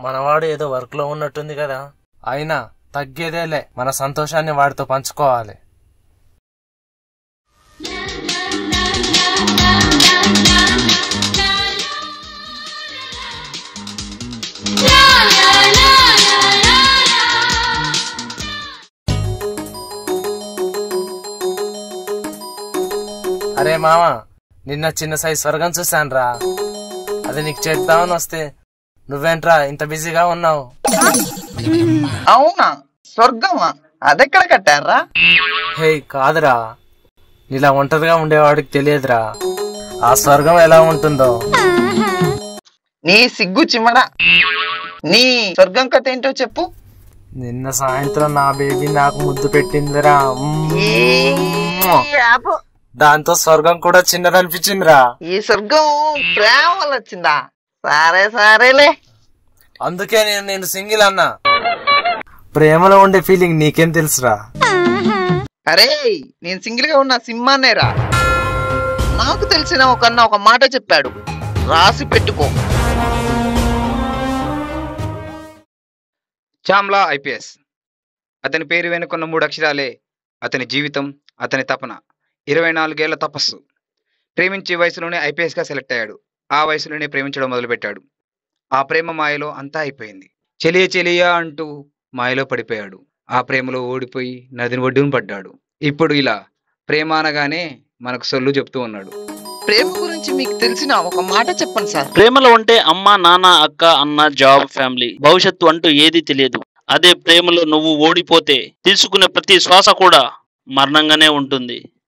మనవాడు ఏదో వర్క్ లో ఉన్నట్టుంది కదా అయినా తగ్గేదేలే మన సంతోషాన్ని వాడితో పంచుకోవాలి అరే మామ నిన్న చిన్న సైజ్ స్వర్గం చూశానురా అది నీకు చేద్దామని వస్తే నువ్వేంట్రా ఇంత బిజీగా ఉన్నావు అవునా స్వర్గమా అదెక్కడ కట్టారా హే కాదురా నీలా ఒంటరిగా ఉండేవాడికి తెలియదురా ఆ స్వర్గం ఎలా ఉంటుందో నీ సిగ్గు చిమ్మడా నీ స్వర్గం కథ ఏంటో చెప్పు నిన్న సాయంత్రం నా బేబీ నాకు ముద్దు పెట్టిందిరా మ్మ్. ఆపు. దాంతో స్వర్గం కూడా చిన్నదనిపించిందిరా ఈ స్వర్గం ప్రేమ వల్ల వచ్చిందా సరే సరేలే అందుకే నేను నేను సింగిల్ అన్నా ప్రేమలో ఉండే ఫీలింగ్ నీకేం తెలుసురా అరే నేను సింగిల్ గా ఉన్న సింహాన్నేరా నాకు తెలిసిన ఒక అన్న ఒక మాట చెప్పాడు రాసి పెట్టుకో చామ్లా ఐపీఎస్ అతని పేరు వెనుకున్న మూడు అక్షరాలే అతని జీవితం అతని తపన ఇరవై నాలుగేళ్ల తపస్సు ప్రేమించే వయసులోనే ఐపీఎస్గా సెలెక్ట్ అయ్యాడు ఆ వయసులోనే ప్రేమించడం మొదలుపెట్టాడు ఆ ప్రేమ మాయలో అంతా అయిపోయింది చెలియ చెలియ అంటూ మాయలో పడిపోయాడు ఆ ప్రేమలో ఓడిపోయి నదిని ఒడ్డున పడ్డాడు ఇప్పుడు ఇలా ప్రేమ అనగానే మనకు సొల్లు చెప్తూ ఉన్నాడు ప్రేమ గురించి మీకు తెలిసిన ఒక మాట చెప్పండి సార్ ప్రేమలో ఉంటే అమ్మ నాన్న అక్క అన్న జాబ్ ఫ్యామిలీ భవిష్యత్తు అంటూ ఏది తెలియదు అదే ప్రేమలో నువ్వు ఓడిపోతే తీసుకునే ప్రతి శ్వాస కూడా మరణంగానే ఉంటుంది